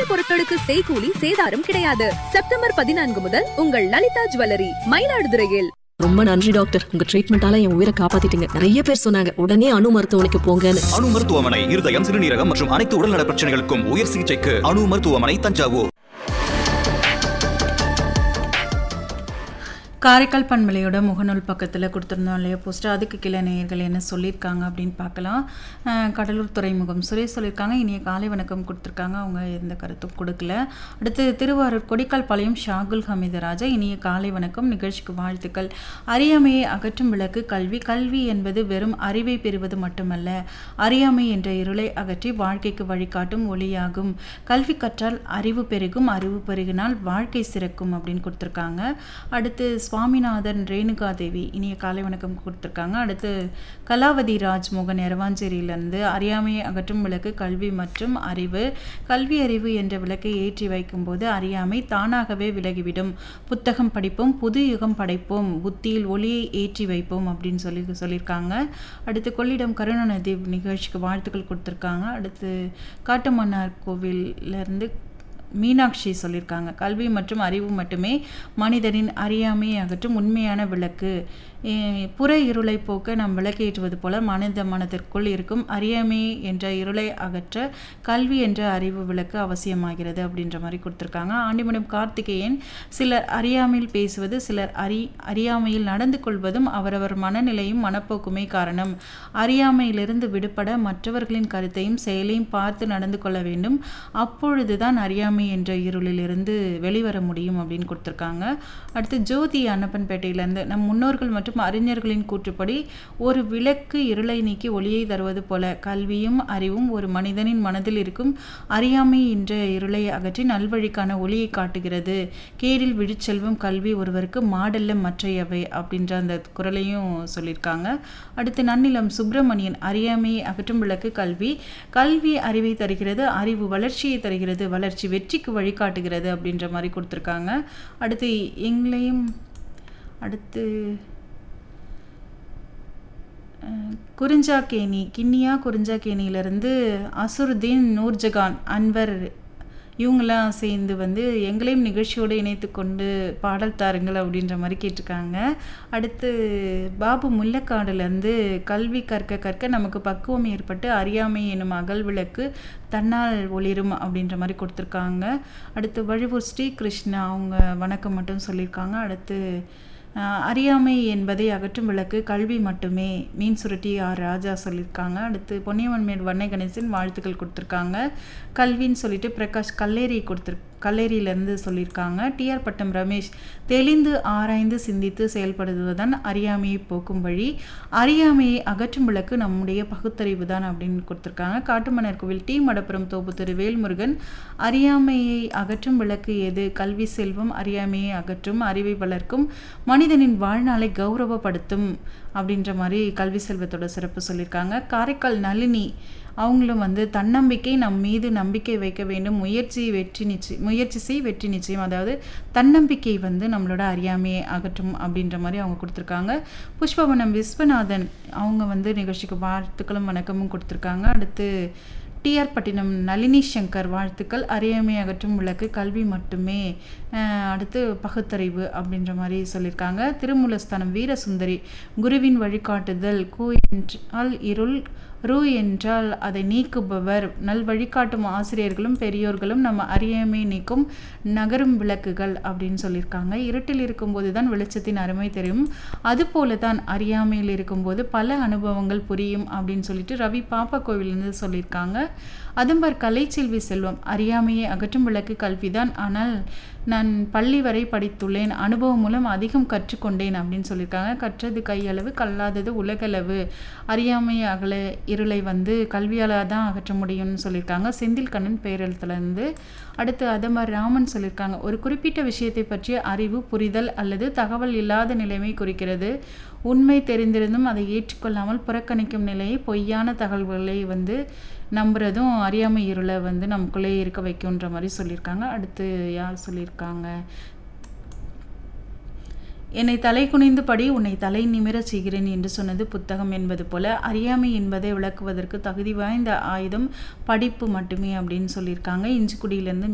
வெள்ளி பொருட்களுக்கு செய்கூலி சேதாரம் கிடையாது செப்டம்பர் பதினான்கு முதல் உங்கள் லலிதா ஜுவல்லரி மயிலாடுதுறையில் ரொம்ப நன்றி டாக்டர் உங்க ட்ரீட்மெண்டால என் உயிரை காப்பாத்திட்டீங்க நிறைய பேர் சொன்னாங்க உடனே அணு மருத்துவமனைக்கு போங்கன்னு அணு மருத்துவமனை இருதயம் சிறுநீரகம் மற்றும் அனைத்து உடல்நல பிரச்சனைகளுக்கும் உயர் சிகிச்சைக்கு அணு மருத்துவமனை தஞ்சாவூர் காரைக்கால் பண்பலையோட முகநூல் பக்கத்தில் கொடுத்துருந்தோம் இல்லையா போஸ்டர் அதுக்கு கீழே நேயர்கள் என்ன சொல்லியிருக்காங்க அப்படின்னு பார்க்கலாம் அஹ் கடலூர் துறைமுகம் சுரேஷ் சொல்லியிருக்காங்க இனிய காலை வணக்கம் கொடுத்துருக்காங்க அவங்க எந்த கருத்தும் கொடுக்கல அடுத்து திருவாரூர் கொடிக்கால் பாளையம் ஷாகுல் ஹமீது ராஜா இனிய காலை வணக்கம் நிகழ்ச்சிக்கு வாழ்த்துக்கள் அறியாமையை அகற்றும் விளக்கு கல்வி கல்வி என்பது வெறும் அறிவை பெறுவது மட்டுமல்ல அறியாமை என்ற இருளை அகற்றி வாழ்க்கைக்கு வழிகாட்டும் ஒளியாகும் கல்வி கற்றால் அறிவு பெருகும் அறிவு பெருகினால் வாழ்க்கை சிறக்கும் அப்படின்னு கொடுத்துருக்காங்க அடுத்து சுவாமிநாதன் ரேணுகா தேவி இனிய காலை வணக்கம் கொடுத்துருக்காங்க அடுத்து கலாவதி ராஜ்மோகன் எரவாஞ்சேரியிலேருந்து அறியாமையை அகற்றும் விளக்கு கல்வி மற்றும் அறிவு கல்வி அறிவு என்ற விளக்கை ஏற்றி வைக்கும்போது அறியாமை தானாகவே விலகிவிடும் புத்தகம் படிப்போம் புது யுகம் படைப்போம் புத்தியில் ஒளியை ஏற்றி வைப்போம் அப்படின்னு சொல்லி சொல்லியிருக்காங்க அடுத்து கொள்ளிடம் கருணாநிதி நிகழ்ச்சிக்கு வாழ்த்துக்கள் கொடுத்துருக்காங்க அடுத்து காட்டுமன்னார் கோவிலிருந்து மீனாட்சி சொல்லியிருக்காங்க கல்வி மற்றும் அறிவு மட்டுமே மனிதனின் அறியாமையை அகற்றும் உண்மையான விளக்கு எ- புற இருளை போக்க நாம் விளக்கேற்றுவது போல மனித மனதிற்குள் இருக்கும் அறியாமை என்ற இருளை அகற்ற கல்வி என்ற அறிவு விளக்கு அவசியமாகிறது அப்படின்ற மாதிரி கொடுத்துருக்காங்க ஆண்டிமடம் கார்த்திகேயன் சிலர் அறியாமையில் பேசுவது சிலர் அறி அறியாமையில் நடந்து கொள்வதும் அவரவர் மனநிலையும் மனப்போக்குமே காரணம் அறியாமையிலிருந்து விடுபட மற்றவர்களின் கருத்தையும் செயலையும் பார்த்து நடந்து கொள்ள வேண்டும் அப்பொழுதுதான் அறியாமை என்ற இருளிலிருந்து வெளிவர முடியும் அப்படின்னு கொடுத்துருக்காங்க அடுத்து ஜோதி அன்னப்பன்பேட்டையிலேருந்து நம் முன்னோர்கள் மற்றும் அறிஞர்களின் கூற்றுப்படி ஒரு விளக்கு இருளை நீக்கி ஒளியை தருவது போல கல்வியும் அறிவும் ஒரு மனிதனின் மனதில் இருக்கும் அறியாமை என்ற இருளை அகற்றி நல்வழிக்கான ஒளியை காட்டுகிறது கேடில் விழிச்செல்வம் கல்வி ஒருவருக்கு மாடல்ல மற்றையவை அப்படின்ற அந்த குரலையும் சொல்லியிருக்காங்க அடுத்து நன்னிலம் சுப்பிரமணியன் அறியாமையை அகற்றும் விளக்கு கல்வி கல்வி அறிவை தருகிறது அறிவு வளர்ச்சியை தருகிறது வளர்ச்சி வெற்றிக்கு வழிகாட்டுகிறது அப்படின்ற மாதிரி கொடுத்துருக்காங்க அடுத்து எங்களையும் அடுத்து அஹ், குறிஞ்சாக்கேணி கிண்ணியா குறிஞ்சாக்கேணியிலேருந்து அசுருதீன் நூர்ஜகான் அன்வர் இவங்கெல்லாம் சேர்ந்து வந்து எங்களையும் நிகழ்ச்சியோடு இணைத்து கொண்டு பாடல் தாருங்கள் அப்படின்ற மாதிரி கேட்டிருக்காங்க அடுத்து பாபு முல்லக்காடுலேருந்து கல்வி கற்க கற்க நமக்கு பக்குவம் ஏற்பட்டு அறியாமை எனும் அகல் விளக்கு தன்னால் ஒளிரும் அப்படின்ற மாதிரி கொடுத்துருக்காங்க அடுத்து வழுவூர் ஸ்ரீகிருஷ்ணா அவங்க வணக்கம் மட்டும் சொல்லியிருக்காங்க அடுத்து ஆஹ் அறியாமை என்பதை அகற்றும் விளக்கு கல்வி மட்டுமே மீன் சுருட்டி ஆர் ராஜா சொல்லியிருக்காங்க அடுத்து பொன்னியவன் மேல் வண்ணை கணேசன் வாழ்த்துக்கள் கொடுத்துருக்காங்க கல்வின்னு சொல்லிட்டு பிரகாஷ் கல்லேரி கொடுத்துரு கல்லேரியிலேருந்து சொல்லியிருக்காங்க டிஆர் பட்டம் ரமேஷ் தெளிந்து ஆராய்ந்து சிந்தித்து செயல்படுவதுதான் அறியாமையை போக்கும் வழி அறியாமையை அகற்றும் விளக்கு நம்முடைய பகுத்தறிவு தான் அப்படின்னு கொடுத்துருக்காங்க காட்டுமன்னர் கோவில் டி மடப்புரம் தோப்பு திரு வேல்முருகன் அறியாமையை அகற்றும் விளக்கு எது கல்வி செல்வம் அறியாமையை அகற்றும் அறிவை வளர்க்கும் மனிதனின் வாழ்நாளை கௌரவப்படுத்தும் அப்படின்ற மாதிரி கல்வி செல்வத்தோட சிறப்பு சொல்லியிருக்காங்க காரைக்கால் நளினி அவங்களும் வந்து தன்னம்பிக்கை நம் மீது நம்பிக்கை வைக்க வேண்டும் முயற்சி வெற்றி நிச்சயம் முயற்சி செய் வெற்றி நிச்சயம் அதாவது தன்னம்பிக்கை வந்து நம்மளோட அறியாமையை அகற்றும் அப்படின்ற மாதிரி அவங்க கொடுத்துருக்காங்க புஷ்பவனம் விஸ்வநாதன் அவங்க வந்து நிகழ்ச்சிக்கு வாழ்த்துக்களும் வணக்கமும் கொடுத்துருக்காங்க அடுத்து டிஆர் பட்டினம் நளினி சங்கர் வாழ்த்துக்கள் அறியாமை அகற்றும் விளக்கு கல்வி மட்டுமே அஹ் அடுத்து பகுத்தறிவு அப்படின்ற மாதிரி சொல்லியிருக்காங்க திருமூலஸ்தானம் வீரசுந்தரி குருவின் வழிகாட்டுதல் கூ என்றால் இருள் ரு என்றால் அதை நீக்குபவர் நல் வழிகாட்டும் ஆசிரியர்களும் பெரியோர்களும் நம்ம அறியாமை நீக்கும் நகரும் விளக்குகள் அப்படின்னு சொல்லியிருக்காங்க இருட்டில் இருக்கும்போது தான் வெளிச்சத்தின் அருமை தெரியும் அதுபோல தான் அறியாமையில் இருக்கும்போது பல அனுபவங்கள் புரியும் அப்படின்னு சொல்லிட்டு ரவி பாப்பா கோவிலிருந்து சொல்லியிருக்காங்க அதும்பர் கலைச்செல்வி செல்வம் அறியாமையை அகற்றும் விளக்கு கல்விதான் ஆனால் நான் பள்ளி வரை படித்துள்ளேன் அனுபவம் மூலம் அதிகம் கற்றுக்கொண்டேன் அப்படின்னு சொல்லியிருக்காங்க கற்றது கையளவு கல்லாதது உலகளவு அறியாமை அகல இருளை வந்து கல்வியால் தான் அகற்ற முடியும்னு சொல்லியிருக்காங்க செந்தில் கண்ணன் பேரெழுத்துலேருந்து அடுத்து அதமர் ராமன் சொல்லியிருக்காங்க ஒரு குறிப்பிட்ட விஷயத்தை பற்றிய அறிவு புரிதல் அல்லது தகவல் இல்லாத நிலைமை குறிக்கிறது உண்மை தெரிந்திருந்தும் அதை ஏற்றுக்கொள்ளாமல் புறக்கணிக்கும் நிலையை பொய்யான தகவல்களை வந்து நம்புறதும் அறியாமை இருளை வந்து நமக்குள்ளே இருக்க வைக்கும்ன்ற மாதிரி சொல்லியிருக்காங்க அடுத்து யார் சொல்லியிருக்காங்க என்னை தலை குனிந்து படி உன்னை தலை நிமிரச் செய்கிறேன் என்று சொன்னது புத்தகம் என்பது போல அறியாமை என்பதை விளக்குவதற்கு தகுதி வாய்ந்த ஆயுதம் படிப்பு மட்டுமே அப்படின்னு சொல்லியிருக்காங்க இஞ்சிக்குடியிலேருந்து